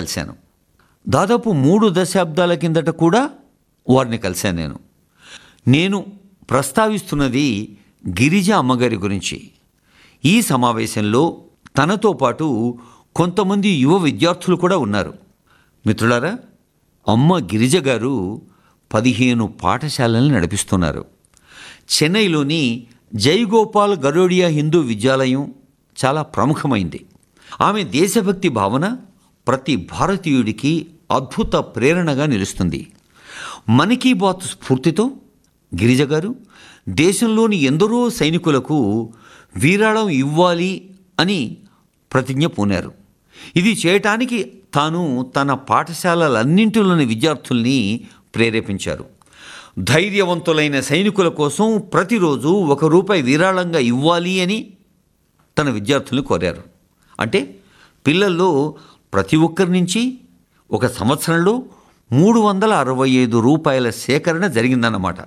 కలిశాను దాదాపు మూడు దశాబ్దాల కిందట కూడా వారిని కలిశాను నేను నేను ప్రస్తావిస్తున్నది గిరిజ అమ్మగారి గురించి ఈ సమావేశంలో తనతో పాటు కొంతమంది యువ విద్యార్థులు కూడా ఉన్నారు మిత్రులారా అమ్మ గిరిజ గారు పదిహేను పాఠశాలల్ని నడిపిస్తున్నారు చెన్నైలోని జైగోపాల్ గరోడియా హిందూ విద్యాలయం చాలా ప్రముఖమైంది ఆమె దేశభక్తి భావన ప్రతి భారతీయుడికి అద్భుత ప్రేరణగా నిలుస్తుంది మన్ కీ బాత్ స్ఫూర్తితో గిరిజ గారు దేశంలోని ఎందరో సైనికులకు వీరాళం ఇవ్వాలి అని ప్రతిజ్ఞ పూనారు ఇది చేయటానికి తాను తన పాఠశాలలన్నింటిలోని విద్యార్థుల్ని ప్రేరేపించారు ధైర్యవంతులైన సైనికుల కోసం ప్రతిరోజు ఒక రూపాయి విరాళంగా ఇవ్వాలి అని తన విద్యార్థుల్ని కోరారు అంటే పిల్లల్లో ప్రతి ఒక్కరి నుంచి ఒక సంవత్సరంలో మూడు వందల అరవై ఐదు రూపాయల సేకరణ జరిగిందన్నమాట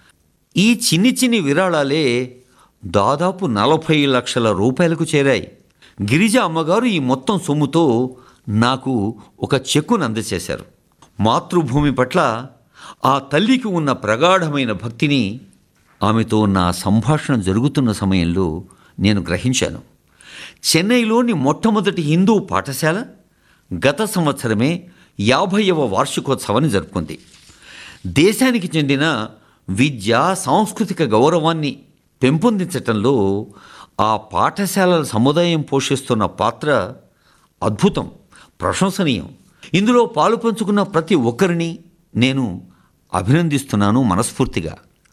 ఈ చిన్ని చిన్ని విరాళాలే దాదాపు నలభై లక్షల రూపాయలకు చేరాయి గిరిజ అమ్మగారు ఈ మొత్తం సొమ్ముతో నాకు ఒక చెక్కును అందజేశారు మాతృభూమి పట్ల ఆ తల్లికి ఉన్న ప్రగాఢమైన భక్తిని ఆమెతో నా సంభాషణ జరుగుతున్న సమయంలో నేను గ్రహించాను చెన్నైలోని మొట్టమొదటి హిందూ పాఠశాల గత సంవత్సరమే యాభైవ వార్షికోత్సవాన్ని జరుపుకుంది దేశానికి చెందిన విద్య సాంస్కృతిక గౌరవాన్ని పెంపొందించటంలో ఆ పాఠశాలల సముదాయం పోషిస్తున్న పాత్ర అద్భుతం ప్రశంసనీయం ఇందులో పాలు పంచుకున్న ప్రతి ఒక్కరిని నేను అభినందిస్తున్నాను మనస్ఫూర్తిగా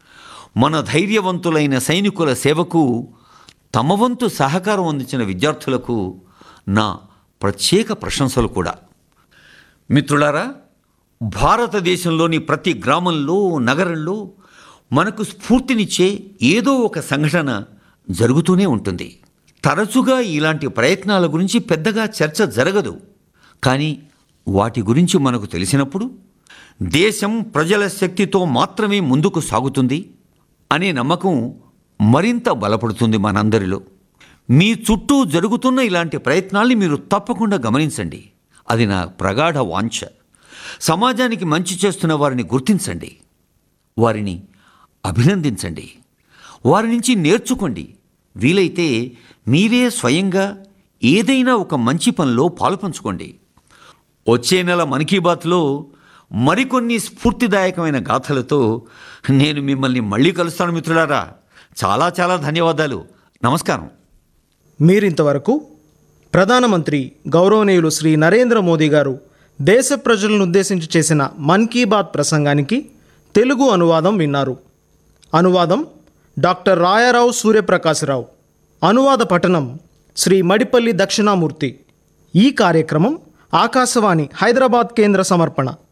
మన ధైర్యవంతులైన సైనికుల సేవకు తమ వంతు సహకారం అందించిన విద్యార్థులకు నా ప్రత్యేక ప్రశంసలు కూడా మిత్రులారా భారతదేశంలోని ప్రతి గ్రామంలో నగరంలో మనకు స్ఫూర్తినిచ్చే ఏదో ఒక సంఘటన జరుగుతూనే ఉంటుంది తరచుగా ఇలాంటి ప్రయత్నాల గురించి పెద్దగా చర్చ జరగదు కానీ వాటి గురించి మనకు తెలిసినప్పుడు దేశం ప్రజల శక్తితో మాత్రమే ముందుకు సాగుతుంది అనే నమ్మకం మరింత బలపడుతుంది మనందరిలో మీ చుట్టూ జరుగుతున్న ఇలాంటి ప్రయత్నాల్ని మీరు తప్పకుండా గమనించండి అది నా ప్రగాఢ వాంఛ సమాజానికి మంచి చేస్తున్న వారిని గుర్తించండి వారిని అభినందించండి వారి నుంచి నేర్చుకోండి వీలైతే మీరే స్వయంగా ఏదైనా ఒక మంచి పనిలో పాలుపంచుకోండి వచ్చే నెల మన్ కీ బాత్లో మరికొన్ని స్ఫూర్తిదాయకమైన గాథలతో నేను మిమ్మల్ని మళ్ళీ కలుస్తాను మిత్రులారా చాలా చాలా ధన్యవాదాలు నమస్కారం మీరింతవరకు ప్రధానమంత్రి గౌరవనీయులు శ్రీ నరేంద్ర మోదీ గారు దేశ ప్రజలను ఉద్దేశించి చేసిన మన్ కీ బాత్ ప్రసంగానికి తెలుగు అనువాదం విన్నారు అనువాదం డాక్టర్ రాయారావు సూర్యప్రకాశరావు అనువాద పఠనం శ్రీ మడిపల్లి దక్షిణామూర్తి ఈ కార్యక్రమం ఆకాశవాణి హైదరాబాద్ కేంద్ర సమర్పణ